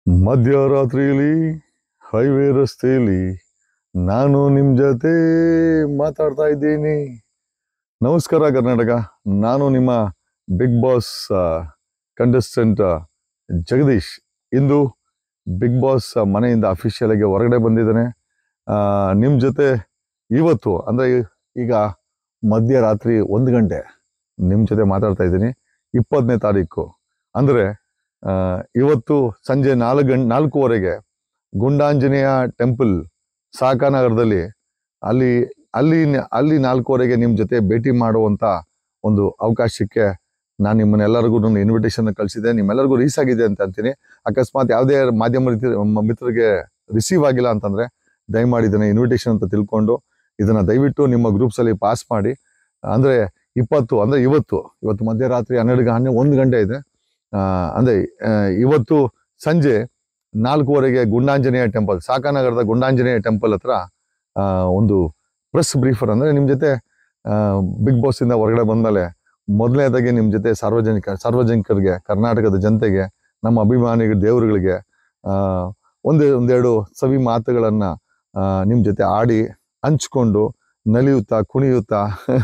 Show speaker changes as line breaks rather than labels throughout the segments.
ಮಧ್ಯರಾತ್ರಿಯಲ್ಲಿ highway ರಸ್ತೆಯಲ್ಲಿ ನಾನು ನಿಮ್ಮ ಜೊತೆ ಮಾತಾಡ್ತಾ ಇದ್ದೀನಿ ನಮಸ್ಕಾರ ಕರ್ನಾಟಕ ನಾನು ನಿಮ್ಮ ಬಿಗ್ ಬಾಸ್ ಕಂಟೆಸ್ಟೆಂಟ್ ಜಗದೀಶ್ ಇಂದು ಬಿಗ್ ಬಾಸ್ ಮನೆಯಿಂದ ಅಫಿಷಿಯಲ್ ಆಗಿ ಹೊರಗಡೆ ಬಂದಿದ್ದಾನೆ ನಿಮ್ಮ ಜೊತೆ ಇವತ್ತು ಅಂದರೆ ಈಗ ಮಧ್ಯರಾತ್ರಿ ಒಂದು ಗಂಟೆ ನಿಮ್ಮ ಜೊತೆ ಮಾತಾಡ್ತಾ ಇದ್ದೀನಿ ಇಪ್ಪತ್ತನೇ ತಾರೀಕು ಅಂದರೆ ಆ, ಇವತ್ತು ಸಂಜೆ ನಾಲ್ಕು ಗಂಟೆ ನಾಲ್ಕೂವರೆಗೆ ಗುಂಡಾಂಜನೇಯ ಟೆಂಪಲ್ ಸಾಕಾನಗರದಲ್ಲಿ ಅಲ್ಲಿ ಅಲ್ಲಿ ಅಲ್ಲಿ ನಾಲ್ಕೂವರೆಗೆ ನಿಮ್ಮ ಜೊತೆ ಭೇಟಿ ಮಾಡುವಂಥ ಒಂದು ಅವಕಾಶಕ್ಕೆ ನಾನು ನಿಮ್ಮನ್ನೆಲ್ಲರಿಗೂ ನನ್ನ ಇನ್ವಿಟೇಷನ್ ಕಳಿಸಿದೆ ನಿಮ್ಮೆಲ್ಲರಿಗೂ ರೀಸ್ ಆಗಿದೆ ಅಂತ ಅಂತೀನಿ ಅಕಸ್ಮಾತ್ ಯಾವುದೇ ಮಾಧ್ಯಮ ರೀತಿ ಮ- ಮಿತ್ರರಿಗೆ ರಿಸೀವ್ ಆಗಿಲ್ಲ ಅಂತಂದರೆ ದಯಮಾಡಿ ಇದನ್ನ ಇನ್ವಿಟೇಷನ್ ಅಂತ ತಿಳ್ಕೊಂಡು ಇದನ್ನ ದಯವಿಟ್ಟು ನಿಮ್ಮ ಗ್ರೂಪ್ಸಲ್ಲಿ ಪಾಸ್ ಮಾಡಿ ಅಂದರೆ ಇಪ್ಪತ್ತು ಅಂದರೆ ಇವತ್ತು ಇವತ್ತು ಮಧ್ಯರಾತ್ರಿ ಹನ್ನೆರಡು ಗ- ಹನ್ನೆ ಒಂದು ಗಂಟೆ ಇದೆ ಆ, ಅಂದ್ರೆ ಆ, ಇವತ್ತು ಸಂಜೆ ನಾಲ್ಕೂವರೆಗೆ ಗುಂಡಾಂಜನೇಯ ಟೆಂಪಲ್ ಸಾಕಾನಗರದ ಗುಂಡಾಂಜನೇಯ ಟೆಂಪಲ್ ಹತ್ರ ಆ, ಒಂದು ಪ್ರೆಸ್ ಬ್ರೀಫರ್ ಅಂದ್ರೆ ನಿಮ್ಮ ಜೊತೆ ಬಿಗ್ ಬಾಸ್ ಇಂದ ಹೊರಗಡೆ ಬಂದ್ಮೇಲೆ ಮೊದಲನೇದಾಗಿ ನಿಮ್ಮ ಜೊತೆ ಸಾರ್ವಜನಿಕ ಸಾರ್ವಜನಿಕರಿಗೆ ಕರ್ನಾಟಕದ ಜನತೆಗೆ ನಮ್ಮ ಅಭಿಮಾನಿಗಳ ದೇವರುಗಳಿಗೆ ಆ, ಒಂದೇ ಒಂದೆರಡು ಸವಿ ಮಾತುಗಳನ್ನ ನಿಮ್ಮ ಜೊತೆ ಆಡಿ ಹಂಚ್ಕೊಂಡು ನಲಿಯುತ್ತಾ ಕುಣಿಯುತ್ತಾ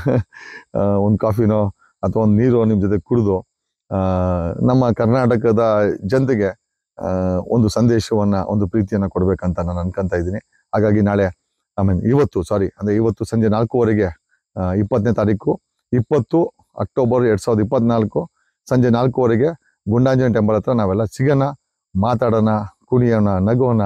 ಒಂದು ಕಾಫಿನೋ ಅಥವಾ ಒಂದು ನೀರು ನಿಮ್ಮ ಜೊತೆ ಕುಡಿದು ಆ, ನಮ್ಮ ಕರ್ನಾಟಕದ ಜನತೆಗೆ ಆ, ಒಂದು ಸಂದೇಶವನ್ನ ಒಂದು ಪ್ರೀತಿಯನ್ನ ಕೊಡ್ಬೇಕಂತ ನಾನು ಅನ್ಕೊಂತ ಇದ್ದೀನಿ ಹಾಗಾಗಿ ನಾಳೆ ಐ ಮೀನ್ ಇವತ್ತು ಸಾರಿ ಅಂದ್ರೆ ಇವತ್ತು ಸಂಜೆ ನಾಲ್ಕೂವರೆಗೆ ಆ, ಇಪ್ಪತ್ತನೇ ತಾರೀಕು ಇಪ್ಪತ್ತು ಅಕ್ಟೋಬರ್ ಎರಡ್ ಸಾವಿರದ ಇಪ್ಪತ್ನಾಲ್ಕು ಸಂಜೆ ನಾಲ್ಕೂವರೆಗೆ ಗುಂಡಾಂಜನ ಟೆಂಪಲ್ ಹತ್ರ ನಾವೆಲ್ಲ ಸಿಗೋಣ ಮಾತಾಡೋಣ ಕುಣಿಯೋಣ ನಗೋಣ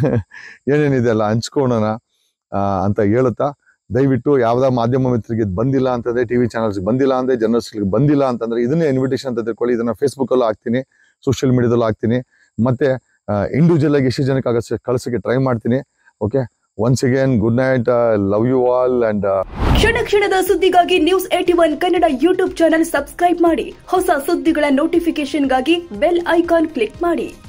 ಏನೇನಿದೆ ಎಲ್ಲ ಹಂಚ್ಕೊಳ್ಳೋಣ ಆ, ಅಂತ ಹೇಳುತ್ತಾ ದಯವಿಟ್ಟು ಯಾವ್ದಾ ಮಾಧ್ಯಮ ಮಿತ್ರರಿಗೆ ಇದ್ ಬಂದಿಲ್ಲ ಅಂತಂದ್ರೆ ಟಿವಿ ಚಾನಲ್ಸ್ ಬಂದಿಲ್ಲ ಅಂದ್ರೆ ಜರ್ನಲಿಸ್ಟ್ಗೆ ಬಂದಿಲ್ಲ ಅಂತಂದ್ರೆ ಇದನ್ನೇ ಇನ್ವಿಟೇಷನ್ ಅಂತ ತಿಳ್ಕೊಳ್ಳಿ ಇದನ್ನ ಫೇಸ್ಬುಕ್ ಅಲ್ಲೂ ಹಾಕ್ತೀನಿ ಸೋಷಿಯಲ್ ಮೀಡಿಯಾದಲ್ಲೂ ಹಾಕ್ತೀನಿ ಮತ್ತೆ ಇಂಡಿವಿಜುವಲ್ ಆಗಿ ಎಷ್ಟು ಜನಕ್ಕೆ ಆಗತ್ತೆ ಕಳ್ಸಕ್ಕೆ ಟ್ರೈ ಮಾಡ್ತೀನಿ okay once again good night love you all and
ಕ್ಷಣ ಕ್ಷಣದ ಸುದ್ದಿಗಾಗಿ news eighty one Kannada YouTube channel subscribe ಮಾಡಿ ಹೊಸ ಸುದ್ದಿಗಳ ನೋಟಿಫಿಕೇಶನ್ಗಾಗಿ ಬೆಲ್ ಐಕಾನ್ ಕ್ಲಿಕ್ ಮಾಡಿ